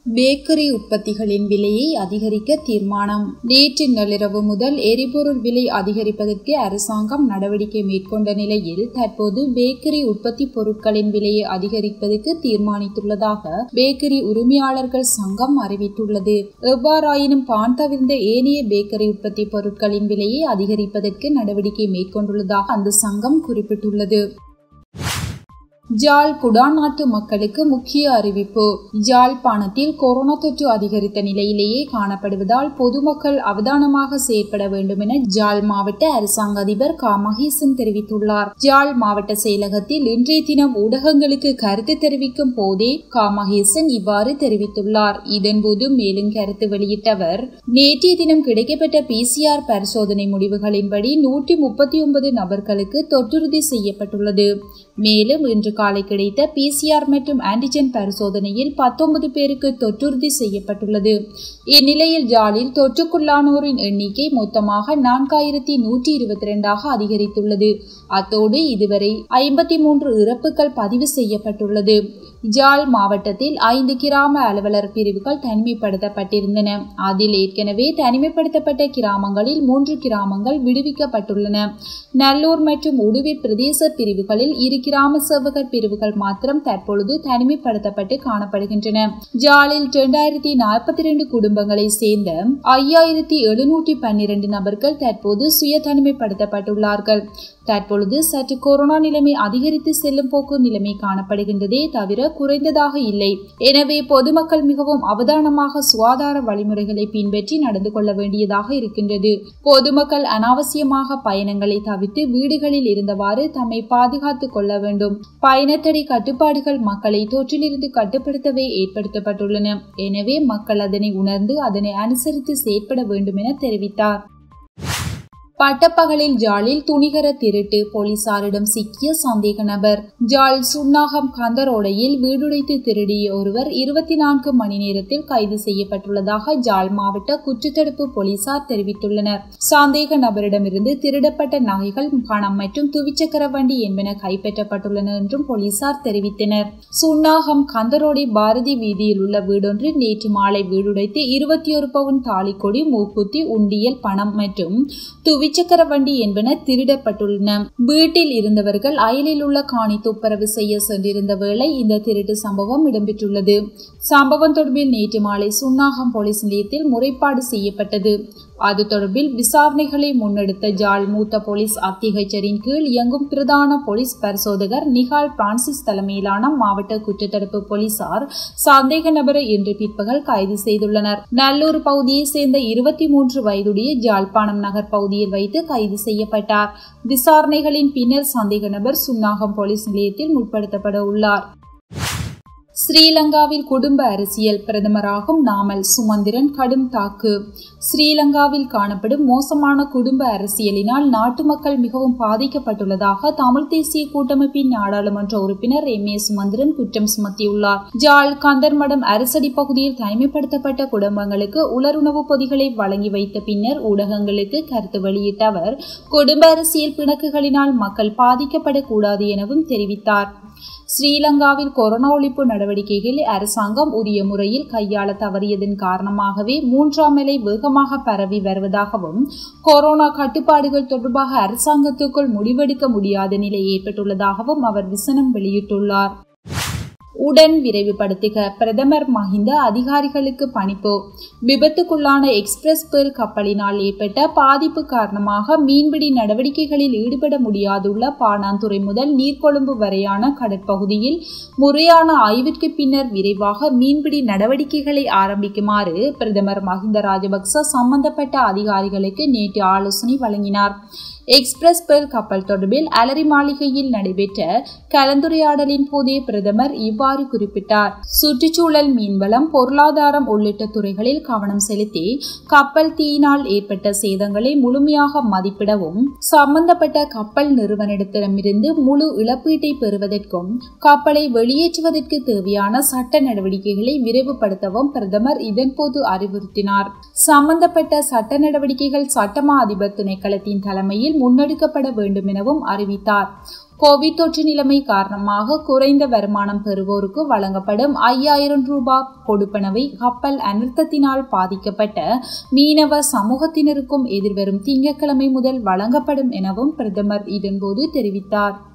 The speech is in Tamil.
பேக்கரி உற்பத்திகளின் விலையை அதிகரிக்க தீர்மானம் நேற்று நள்ளிரவு முதல் எரிபொருள் விலை அதிகரிப்பதற்கு அரசாங்கம் நடவடிக்கை மேற்கொண்ட நிலையில் தற்போது பேக்கரி உற்பத்தி பொருட்களின் விலையை அதிகரிப்பதற்கு தீர்மானித்துள்ளதாக பேக்கரி உரிமையாளர்கள் சங்கம் அறிவித்துள்ளது எவ்வாறாயினும் பான் தவிர்ந்த ஏனைய பேக்கரி உற்பத்தி பொருட்களின் விலையை அதிகரிப்பதற்கு நடவடிக்கை மேற்கொண்டுள்ளதாக அந்த சங்கம் குறிப்பிட்டுள்ளது ஜாழ் குடான் நாட்டு மக்களுக்கு முக்கிய அறிவிப்பு ஜாழ்ப்பாணத்தில் கொரோனா தொற்று அதிகரித்த நிலையிலேயே காணப்படுவதால் பொதுமக்கள் அவதானமாக செயற்பட வேண்டும் என ஜாழ் மாவட்ட அரசாங்க அதிபர் க மகேசன் தெரிவித்துள்ளார் ஜாழ் மாவட்ட செயலகத்தில் இன்றைய தினம் ஊடகங்களுக்கு கருத்து தெரிவிக்கும் போதே க மகேசன் இவ்வாறு தெரிவித்துள்ளார் இதன்போது மேலும் கருத்து வெளியிட்டவர் நேற்றைய தினம் கிடைக்கப்பட்ட பிசிஆர் பரிசோதனை முடிவுகளின்படி நூற்றி முப்பத்தி ஒன்பது நபர்களுக்கு தொற்றுறுதி செய்யப்பட்டுள்ளது மேலும் இன்று காலை கிடைத்த பிசிஆர் மற்றும் ஆன்டிஜென் பரிசோதனையில் பத்தொன்பது பேருக்கு தொற்றுறுதி செய்யப்பட்டுள்ளது இந்நிலையில் ஜாலில் தொற்றுக்குள்ளானோரின் எண்ணிக்கை மொத்தமாக நான்காயிரத்தி நூற்றி இருபத்தி இரண்டாக அதிகரித்துள்ளது அத்தோடு இதுவரை ஐம்பத்தி மூன்று இறப்புகள் பதிவு செய்யப்பட்டுள்ளது ஜால் மாவட்டத்தில் ஐந்து கிராம அலுவலர் பிரிவுகள் தனிமைப்படுத்தப்பட்டிருந்தன அதில் ஏற்கனவே தனிமைப்படுத்தப்பட்ட கிராமங்களில் மூன்று கிராமங்கள் விடுவிக்கப்பட்டுள்ளன நல்லூர் மற்றும் உடுவி பிரதேச பிரிவுகளில் இரு கிராம சேவகர் பிரிவுகள் மாத்திரம் தற்பொழுது தனிமைப்படுத்தப்பட்டு காணப்படுகின்றன ஜாலில் இரண்டாயிரத்தி நாற்பத்தி இரண்டு குடும்பங்களை சேர்ந்த ஐயாயிரத்தி எழுநூற்றி பன்னிரண்டு நபர்கள் தற்போது சுய தனிமைப்படுத்தப்பட்டுள்ளார்கள் தற்பொழுது சற்று கொரோனா நிலைமை அதிகரித்து செல்லும் போக்கு நிலைமை காணப்படுகின்றதே தவிர குறைந்ததாக இல்லை எனவே பொதுமக்கள் மிகவும் அவதானமாக சுகாதார வழிமுறைகளை பின்பற்றி நடந்து கொள்ள வேண்டியதாக இருக்கின்றது பொதுமக்கள் அனாவசியமாக பயணங்களை தவிர்த்து வீடுகளில் இருந்தவாறு தம்மை பாதுகாத்துக் கொள்ள வேண்டும் பயணத்தடை கட்டுப்பாடுகள் மக்களை தொற்றிலிருந்து கட்டுப்படுத்தவே ஏற்படுத்தப்பட்டுள்ளன எனவே மக்கள் அதனை உணர்ந்து அதனை அனுசரித்து செயற்பட வேண்டும் என தெரிவித்தார் பட்டப்பகலில் ஜாலில் துணிகர திருட்டு போலீசாரிடம் சிக்கிய சந்தேக நபர் ஜால் சுன்னாகம் கந்தரோடையில் வீடுடைத்து திருடிய ஒருவர் இருபத்தி நான்கு மணி நேரத்தில் கைது செய்யப்பட்டுள்ளதாக ஜால் மாவட்ட குற்றத்தடுப்பு போலீசார் தெரிவித்துள்ளனர் சந்தேக நபரிடமிருந்து திருடப்பட்ட நகைகள் பணம் மற்றும் துவிச்சக்கர வண்டி என்பன கைப்பற்றப்பட்டுள்ளன என்றும் போலீசார் தெரிவித்தனர் சுன்னாகம் கந்தரோடை பாரதி வீதியில் உள்ள வீடொன்றில் நேற்று மாலை வீடுடைத்து இருபத்தி ஒரு பவுன் தாலிக்கொடி மூக்குத்தி உண்டியல் பணம் மற்றும் துவி துவிச்சக்கர வண்டி என்பன திருடப்பட்டுள்ளன வீட்டில் இருந்தவர்கள் அயலில் உள்ள காணி துப்புரவு செய்ய சென்றிருந்த வேளை இந்த திருட்டு சம்பவம் இடம்பெற்றுள்ளது சம்பவம் தொடர்பில் நேற்று மாலை சுன்னாகம் போலீஸ் நிலையத்தில் முறைப்பாடு செய்யப்பட்டது அது தொடர்பில் விசாரணைகளை முன்னெடுத்த ஜாழ் மூத்த போலீஸ் அத்தியட்சரின் கீழ் இயங்கும் பிரதான போலீஸ் பரிசோதகர் நிகால் பிரான்சிஸ் தலைமையிலான மாவட்ட குற்றத்தடுப்பு போலீசார் சந்தேக நபரை இன்று பிற்பகல் கைது செய்துள்ளனர் நல்லூர் பகுதியை சேர்ந்த இருபத்தி மூன்று வயதுடைய ஜாழ்ப்பாணம் நகர் பகுதியில் வைத்து கைது செய்யப்பட்டார் விசாரணைகளின் பின்னர் சந்தேக நபர் சுன்னாகம் போலீஸ் நிலையத்தில் முற்படுத்தப்பட உள்ளார் ஸ்ரீலங்காவில் குடும்ப அரசியல் பிரதமராகும் நாமல் சுமந்திரன் கடும் தாக்கு ஸ்ரீலங்காவில் காணப்படும் மோசமான குடும்ப அரசியலினால் நாட்டு மக்கள் மிகவும் பாதிக்கப்பட்டுள்ளதாக தமிழ் தேசிய கூட்டமைப்பின் நாடாளுமன்ற உறுப்பினர் எம் ஏ சுமந்திரன் குற்றம் சுமத்தியுள்ளார் ஜாழ் கந்தர்மடம் அரசடி பகுதியில் தனிமைப்படுத்தப்பட்ட குடும்பங்களுக்கு உலருணவு பொதிகளை வழங்கி வைத்த பின்னர் ஊடகங்களுக்கு கருத்து வெளியிட்ட அவர் குடும்ப அரசியல் பிணக்குகளினால் மக்கள் பாதிக்கப்படக்கூடாது எனவும் தெரிவித்தார் ஸ்ரீலங்காவில் கொரோனா ஒழிப்பு நடவடிக்கைகளை அரசாங்கம் உரிய முறையில் கையாள தவறியதன் காரணமாகவே மூன்றாம் நிலை வேகமாக பரவி வருவதாகவும் கொரோனா கட்டுப்பாடுகள் தொடர்பாக அரசாங்கத்துக்குள் முடிவெடுக்க முடியாத நிலை ஏற்பட்டுள்ளதாகவும் அவர் விசனம் வெளியிட்டுள்ளார் உடன் விரைவுபடுத்துக பிரதமர் மஹிந்த அதிகாரிகளுக்கு பணிப்பு விபத்துக்குள்ளான எக்ஸ்பிரஸ் பேர்ல் கப்பலினால் ஏற்பட்ட பாதிப்பு காரணமாக மீன்பிடி நடவடிக்கைகளில் ஈடுபட முடியாதுள்ள பாணாந்துறை முதல் நீர்கொழும்பு வரையான கடற்பகுதியில் முறையான ஆய்விற்கு பின்னர் விரைவாக மீன்பிடி நடவடிக்கைகளை ஆரம்பிக்குமாறு பிரதமர் மஹிந்த ராஜபக்ச சம்பந்தப்பட்ட அதிகாரிகளுக்கு நேற்று ஆலோசனை வழங்கினார் எக்ஸ்பிரஸ் பேர்ல் கப்பல் தொடர்பில் அலரி மாளிகையில் நடைபெற்ற கலந்துரையாடலின் போதே பிரதமர் இவ்வாறு குறிப்பிட்டார் சுற்றுச்சூழல் மீன்வளம் பொருளாதாரம் உள்ளிட்ட துறைகளில் கவனம் செலுத்தி கப்பல் தீயினால் ஏற்பட்ட சேதங்களை முழுமையாக மதிப்பிடவும் சம்பந்தப்பட்ட கப்பல் நிறுவனத்திடமிருந்து முழு இழப்பீட்டை பெறுவதற்கும் கப்பலை வெளியேற்றுவதற்கு தேவையான சட்ட நடவடிக்கைகளை விரைவுபடுத்தவும் பிரதமர் இதன்போது அறிவுறுத்தினார் சம்பந்தப்பட்ட சட்ட நடவடிக்கைகள் சட்டமா அதிபர் திணைக்களத்தின் தலைமையில் முன்னெடுக்கப்பட வேண்டும் எனவும் அறிவித்தார் கோவிட் தொற்று நிலைமை காரணமாக குறைந்த வருமானம் பெறுவோருக்கு வழங்கப்படும் ஐயாயிரம் ரூபாய் கொடுப்பனவை கப்பல் அனர்த்தத்தினால் பாதிக்கப்பட்ட மீனவ சமூகத்தினருக்கும் எதிர்வரும் திங்கட்கிழமை முதல் வழங்கப்படும் எனவும் பிரதமர் இதன்போது தெரிவித்தார்